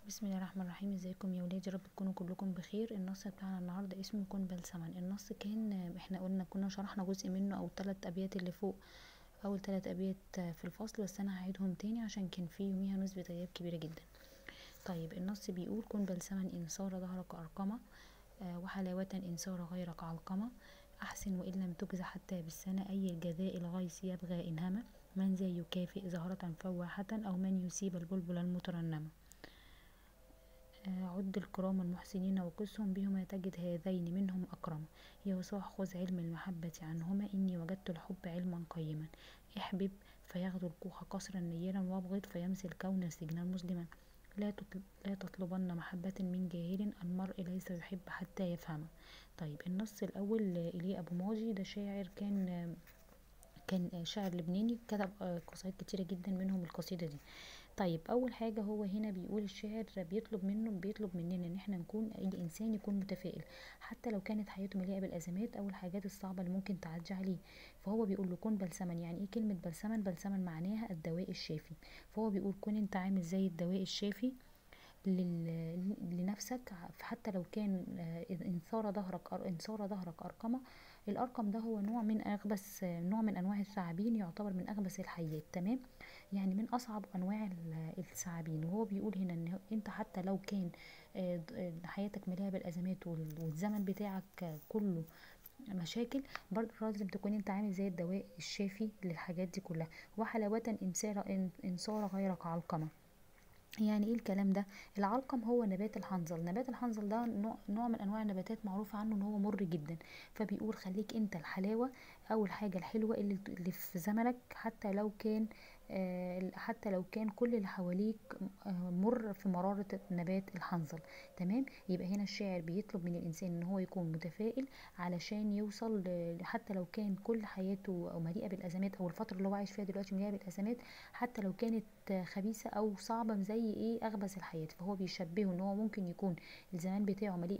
بسم الله الرحمن الرحيم ازيكم يا ولاد يا رب تكونوا كلكم بخير النص بتاعنا النهارده اسمه كن بلسما النص كان احنا قلنا كنا شرحنا جزء منه او ثلاث ابيات اللي فوق اول ثلاث ابيات في الفصل بس انا هعيدهم تاني عشان كان في يوميها نسبة غياب كبيرة جدا طيب النص بيقول كن بلسما ان صار ظهرك ارقمة آه وحلاوة ان صار غيرك علقمة احسن وان لم تجز حتى بالسنة اي الجزاء الغيث يبغى انهمة من ذا يكافئ زهرة فواحة او من يسيب البلبل المترنمة عد الكرام المحسنين وقسهم بهما تجد هذين منهم أكرم يا وصاح خذ علم المحبة عنهما إني وجدت الحب علما قيما احبب فيغدو الكوخ قصرا نيرا وابغض فيمسي الكون سجنا مسلما لا تطلب لا تطلبن محبة من جاهل المرء ليس يحب حتى يفهم طيب النص الأول إليه أبو ماجي ده شاعر كان كان شاعر لبناني كتب قصائد كتيرة جدا منهم القصيدة دي طيب اول حاجه هو هنا بيقول الشاعر بيطلب منه بيطلب مننا ان احنا نكون الانسان يكون متفائل حتى لو كانت حياته مليئه بالازمات او الحاجات الصعبه اللي ممكن تعدي عليه فهو بيقول له كن بلسما يعني ايه كلمه بلسما بلسما معناها الدواء الشافي فهو بيقول كن انت عامل زي الدواء الشافي لل... لنفسك حتى لو كان ان صار ظهرك ان صار ظهرك ارقمه الارقم ده هو نوع من اغبس نوع من انواع الثعابين يعتبر من اغبس الحيات تمام يعني من اصعب انواع الثعابين وهو بيقول هنا ان انت حتى لو كان حياتك مليئه بالازمات والزمن بتاعك كله مشاكل برضه لازم تكون انت عامل زي الدواء الشافي للحاجات دي كلها وحلاوة ان صار غيرك علقمه يعني ايه الكلام ده العلقم هو نبات الحنظل نبات الحنظل ده نوع, نوع من انواع النباتات معروف عنه ان هو مر جدا فبيقول خليك انت الحلاوه او الحاجه الحلوه اللي, اللي في زمنك حتى لو كان آه حتى لو كان كل اللي حواليك آه مر في مرارة نبات الحنظل تمام يبقى هنا الشاعر بيطلب من الإنسان إن هو يكون متفائل علشان يوصل حتى لو كان كل حياته مليئة بالأزمات أو الفترة اللي هو عايش فيها دلوقتي مليئة بالأزمات حتى لو كانت خبيثة أو صعبة زي إيه أغبس الحياة فهو بيشبهه إن هو ممكن يكون الزمان بتاعه مليء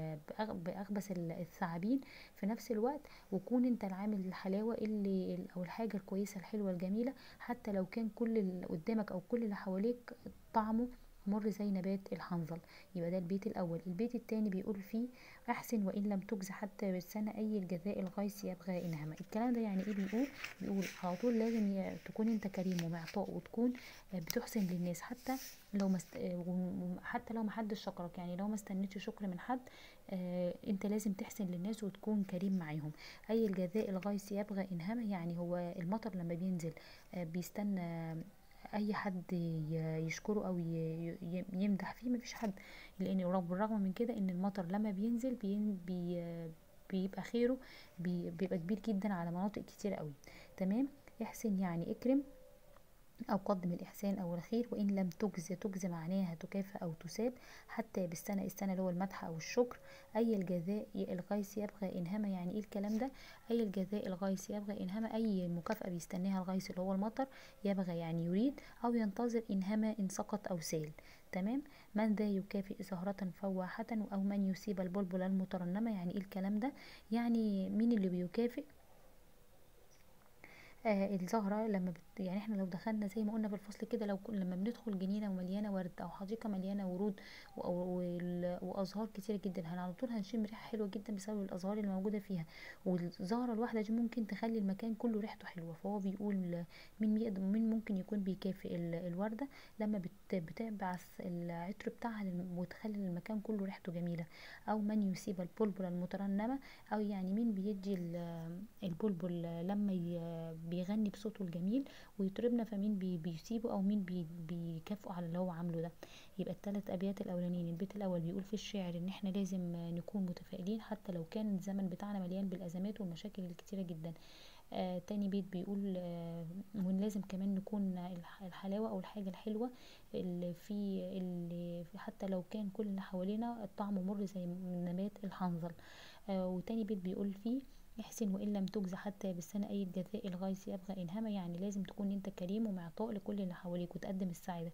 بأغبس الثعابين في نفس الوقت وكون أنت العامل الحلاوة اللي أو الحاجة الكويسة الحلوة الجميلة حتى لو كان كل اللي قدامك او كل اللي حواليك طعمه مر زي نبات الحنظل يبقى ده البيت الاول البيت التاني بيقول فيه احسن وان لم تجز حتى بالسنه اي الجزاء الغيث يبغى انهما الكلام ده يعني ايه بيقول بيقول على طول لازم تكون انت كريم ومعطاء وتكون بتحسن للناس حتى لو مست... حتى لو محدش شكرك يعني لو ما استنيتش شكر من حد آه انت لازم تحسن للناس وتكون كريم معاهم اي الجزاء الغيث يبغى انهما يعني هو المطر لما بينزل آه بيستنى اي حد يشكره او يمدح فيه مفيش حد لان بالرغم من كده ان المطر لما بينزل بي بي بيبقى خيره بي بيبقى كبير جدا على مناطق كتير قوي تمام احسن يعني اكرم أو قدم الإحسان أو الخير وإن لم تجز تجز معناها تكافئ أو تساب حتى بالسنة السنة اللي هو المدح أو الشكر أي الجزاء الغيث يبغى إنهما يعني إيه الكلام ده أي الجزاء الغيث يبغى إنهما أي مكافأة بيستناها الغيث اللي هو المطر يبغى يعني يريد أو ينتظر إنهما إن سقط أو سال تمام من ذا يكافئ زهرة فواحة أو من يسيب البلبل المترنمة يعني إيه الكلام ده يعني مين اللي بيكافئ آه الزهرة لما بت يعني احنا لو دخلنا زي ما قلنا في الفصل كده لو لما بندخل جنينة ومليانة ورد او حديقة مليانة ورود وازهار كتيرة جدا على طول هنشم ريحة حلوة جدا بسبب الازهار اللي موجودة فيها والزهرة الواحدة دي ممكن تخلي المكان كله ريحته حلوة فهو بيقول مين بيقدر مين ممكن يكون بيكافئ الوردة لما بت بتبعث العطر بتاعها وتخلي المكان كله ريحته جميلة او من يسيب البلبل المترنمة او يعني مين بيدي البلبل لما بيغني بصوته الجميل ويطربنا فمين بي بيسيبه او مين بي بيكافئه على اللي هو عامله ده يبقى الثلاث ابيات الاولانيين البيت الاول بيقول في الشعر ان احنا لازم نكون متفائلين حتى لو كان الزمن بتاعنا مليان بالازمات والمشاكل الكتيره جدا آه تاني بيت بيقول آه ولازم كمان نكون الحلاوة أو الحاجة الحلوة اللي في اللي في حتى لو كان كل اللي حوالينا الطعم مر زي نبات الحنظل آه وتاني بيت بيقول فيه احسن وان لم تجز حتى بالسنة اي الجزاء الغيث يبغى انهما يعني لازم تكون انت كريم ومعطاء لكل اللي حواليك وتقدم السعادة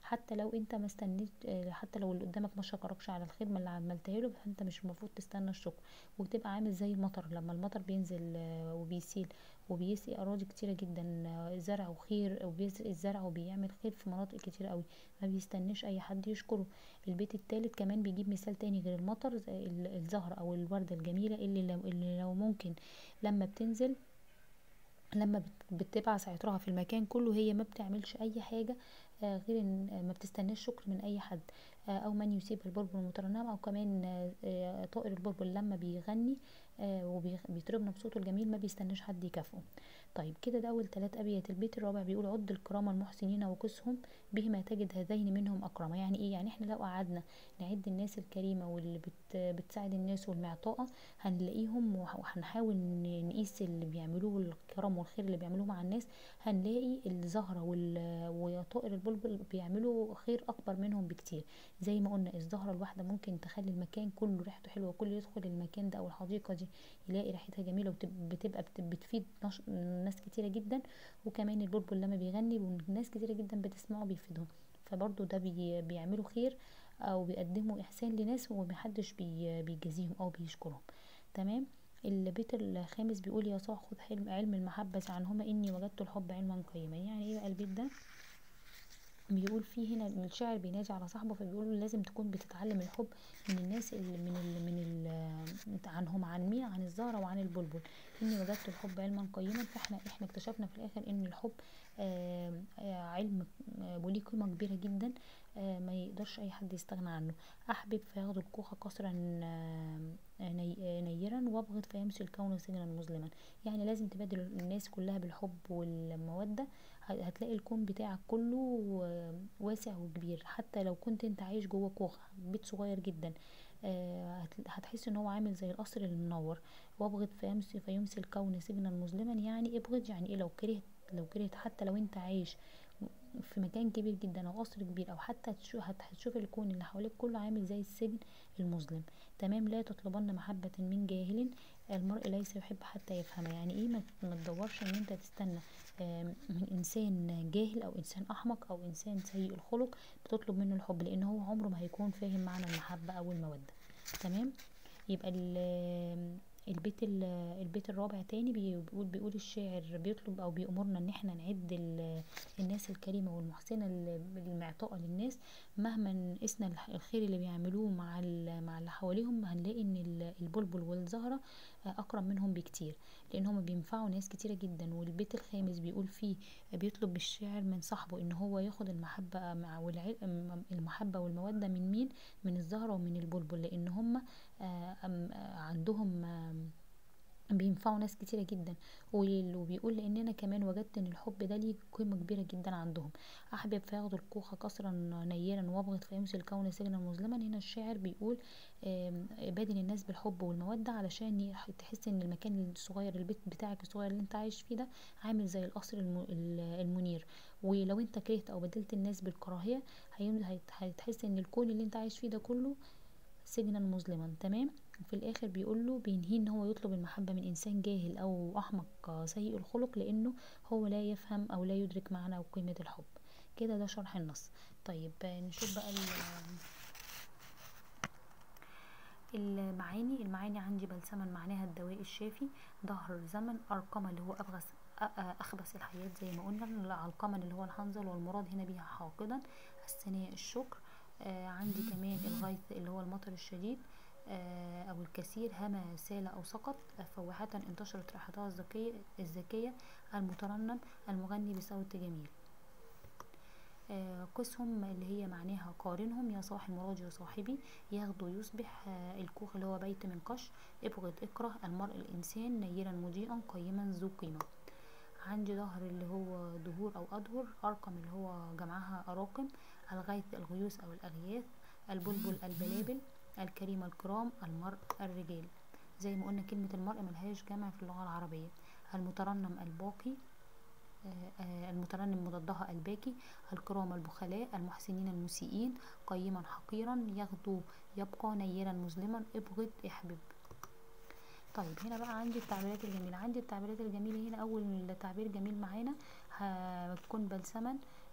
حتى لو انت ما استنيت حتى لو اللي قدامك ما شكركش على الخدمه اللي عملتها له فانت مش المفروض تستنى الشكر وتبقى عامل زي المطر لما المطر بينزل وبيسيل وبيسقي اراضي كتيره جدا زرع وخير وبيسقي الزرع وبيعمل خير في مناطق كتيره قوي ما بيستناش اي حد يشكره البيت التالت كمان بيجيب مثال تاني غير المطر زي الزهر او الوردة الجميلة اللي لو, اللي لو ممكن لما بتنزل لما بتبعث عطرها في المكان كله هي ما بتعملش اي حاجة غير ان ما بتستناش شكر من اي حد او من يسيب البلبل المترنم او كمان طائر البلبل لما بيغني وبيطربنا بصوته الجميل ما بيستناش حد يكافئه طيب كده ده اول ثلاث ابيات البيت الرابع بيقول عد الكرام المحسنين وقسهم بهما تجد هذين منهم اكرما يعني ايه يعني احنا لو قعدنا نعد الناس الكريمه واللي بت بتساعد الناس والمعطاءه هنلاقيهم وهنحاول نقيس اللي بيعملوه الكرم والخير اللي بيعملوه مع الناس هنلاقي الزهره وطائر البلبل بيعملوا خير اكبر منهم بكتير زي ما قلنا الزهره الواحده ممكن تخلي المكان كله ريحته حلوه وكل يدخل المكان ده او الحديقه دي يلاقي ريحتها جميله وبتبقى بتفيد ناس كتيره جدا وكمان البلبل لما بيغني وناس كتيره جدا بتسمعه بيفيدهم فبرضو ده بي بيعملوا خير او بيقدموا احسان لناس ومحدش بي بيجازيهم او بيشكرهم تمام البيت الخامس بيقول يا صاح خذ حلم علم المحبة عنهما إني وجدت الحب علما قيما يعني إيه بقى البيت ده بيقول فيه هنا الشاعر بينادي على صاحبه فبيقول له لازم تكون بتتعلم الحب من الناس اللي من ال من ال عنهم عن مين عن الزهره وعن البلبل اني وجدت الحب علما قيما فاحنا احنا اكتشفنا في الاخر ان الحب آآ آآ علم وليه قيمه كبيره جدا ما يقدرش اي حد يستغنى عنه احبب فياخد الكوخ قصرا نيرا وابغض فيمشي الكون سجنا مظلما يعني لازم تبادل الناس كلها بالحب والموده هتلاقي الكون بتاعك كله واسع وكبير حتى لو كنت انت عايش جوه كوخ بيت صغير جدا هتحس ان هو عامل زي القصر المنور وابغض فيمسي فيمسي الكون سجنا مظلما يعني ابغض يعني ايه لو كرهت لو كرهت حتى لو انت عايش في مكان كبير جدا او قصر كبير او حتى هتشوف الكون اللي حواليك كله عامل زي السجن المظلم تمام لا تطلبن محبة من جاهل المرء ليس يحب حتى يفهم يعني ايه ما تدورش ان انت تستنى من انسان جاهل او انسان احمق او انسان سيء الخلق بتطلب منه الحب لان هو عمره ما هيكون فاهم معنى المحبة او المودة تمام يبقى البيت البيت الرابع تاني بيقول بيقول الشاعر بيطلب او بيأمرنا ان احنا نعد الناس الكريمه والمحسنه المعطاءه للناس مهما قسنا الخير اللي بيعملوه مع مع اللي حواليهم هنلاقي ان البلبل والزهره اكرم منهم بكتير لان هم بينفعوا ناس كتيره جدا والبيت الخامس بيقول فيه بيطلب الشاعر من صاحبه ان هو ياخد المحبه مع المحبه والموده من مين من الزهره ومن البلبل لان هم عندهم بينفعوا ناس كتيرة جدا وبيقول لاننا كمان وجدت ان الحب ده ليه قيمة كبيرة جدا عندهم احبب فياخد الكوخ قصرا نيرا وابغض فيمسي الكون سجنا مظلما هنا الشاعر بيقول بادل الناس بالحب والمودة علشان تحس ان المكان الصغير البيت بتاعك الصغير اللي انت عايش فيه ده عامل زي القصر المنير ولو انت كرهت او بدلت الناس بالكراهية هتحس ان الكون اللي انت عايش فيه ده كله سجنا مظلما تمام وفي الاخر بيقول له بينهي ان هو يطلب المحبه من انسان جاهل او احمق سيء الخلق لانه هو لا يفهم او لا يدرك معنى وقيمه الحب كده ده شرح النص طيب نشوف بقى المعاني المعاني عندي بلسما معناها الدواء الشافي ظهر الزمن أرقم اللي هو أبغس أخبث الحياة زي ما قلنا علقما اللي هو الحنظل والمراد هنا بيها حاقدا الثناء الشكر آه عندي كمان الغيث اللي هو المطر الشديد آه أو الكثير هما سال أو سقط فواحة انتشرت ريحتها الزكية الذكية المترنم المغني بصوت جميل آه قسهم اللي هي معناها قارنهم يا صاحي المراجي وصاحبي يغدو يصبح آه الكوخ اللي هو بيت من قش ابغض اكره المرء الإنسان نيرا مضيئا قيما ذو قيمة عندي ظهر اللي هو ظهور أو أظهر أرقم اللي هو جمعها أراقم الغيث الغيوث أو الأغياث البلبل البلابل الكريم الكرام المرء الرجال زي ما قلنا كلمة المرء ملهاش جمع في اللغة العربية المترنم الباقي المترنم مضادها الباكي الكرام البخلاء المحسنين المسيئين قيما حقيرا يغدو يبقى نيرا مظلما ابغض احبب طيب هنا بقى عندي التعبيرات الجميلة عندي التعبيرات الجميلة هنا أول تعبير جميل معانا هتكون بلسما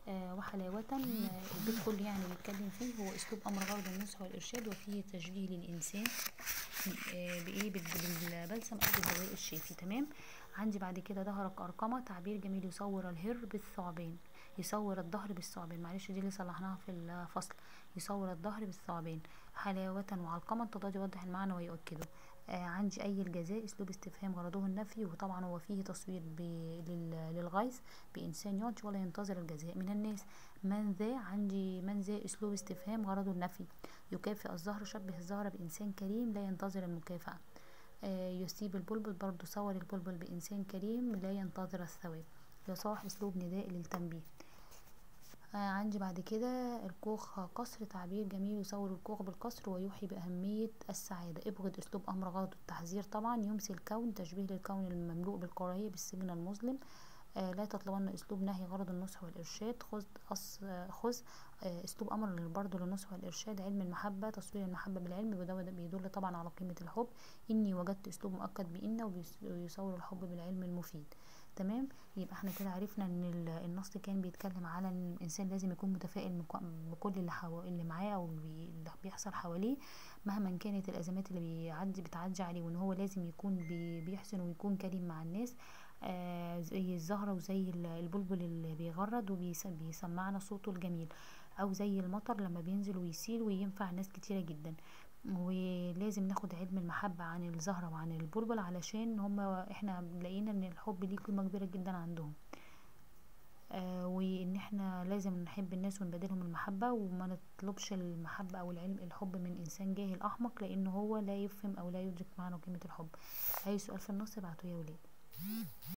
آه وحلاوة آه البيت كله يعني بيتكلم فيه هو اسلوب امر غرض النصح والارشاد وفيه تشجيع للانسان آه بايه بالبلسم او بالدواء الشافي تمام عندي بعد كده ظهرك ارقمة تعبير جميل يصور الهر بالثعبان يصور الظهر بالثعبان معلش دي اللي صلحناها في الفصل يصور الظهر بالثعبان حلاوة وعلقمة تضاد يوضح المعنى ويؤكده آه عندي أي الجزاء أسلوب استفهام غرضه النفي وطبعا هو فيه تصوير للغيث بإنسان يعطي ولا ينتظر الجزاء من الناس من ذا عندي من ذا أسلوب استفهام غرضه النفي يكافئ الزهر شبه الزهرة بإنسان كريم لا ينتظر المكافأة آه يصيب البلبل برضو صور البلبل بإنسان كريم لا ينتظر الثواب يصاح أسلوب نداء للتنبيه آه عندي بعد كده الكوخ قصر تعبير جميل يصور الكوخ بالقصر ويوحي بأهمية السعادة ابغض أسلوب أمر غرض التحذير طبعا يمسي الكون تشبيه للكون المملوء بالكراهية بالسجن المظلم آه لا تطلبن أسلوب نهي غرض النصح والإرشاد خذ أص آه خذ آه أسلوب أمر برضه للنصح والإرشاد علم المحبة تصوير المحبة بالعلم وده بيدل طبعا على قيمة الحب إني وجدت أسلوب مؤكد بإن ويصور الحب بالعلم المفيد تمام يبقى احنا كده عرفنا ان النص كان بيتكلم على ان الانسان لازم يكون متفائل بكل اللي حو... اللي معاه او اللي بيحصل حواليه مهما كانت الازمات اللي بيعدي بتعدي عليه وان هو لازم يكون بي... بيحسن ويكون كريم مع الناس آه زي الزهره وزي البلبل اللي بيغرد وبيسمعنا صوته الجميل او زي المطر لما بينزل ويسيل وينفع ناس كتيره جدا ولازم ناخد علم المحبة عن الزهرة وعن البلبل علشان هما احنا لقينا ان الحب ليه قيمة كبيرة جدا عندهم آه وان احنا لازم نحب الناس ونبادلهم المحبة وما نطلبش المحبة او العلم الحب من انسان جاهل احمق لان هو لا يفهم او لا يدرك معنى وقيمة الحب اي سؤال في النص ابعتوه يا ولاد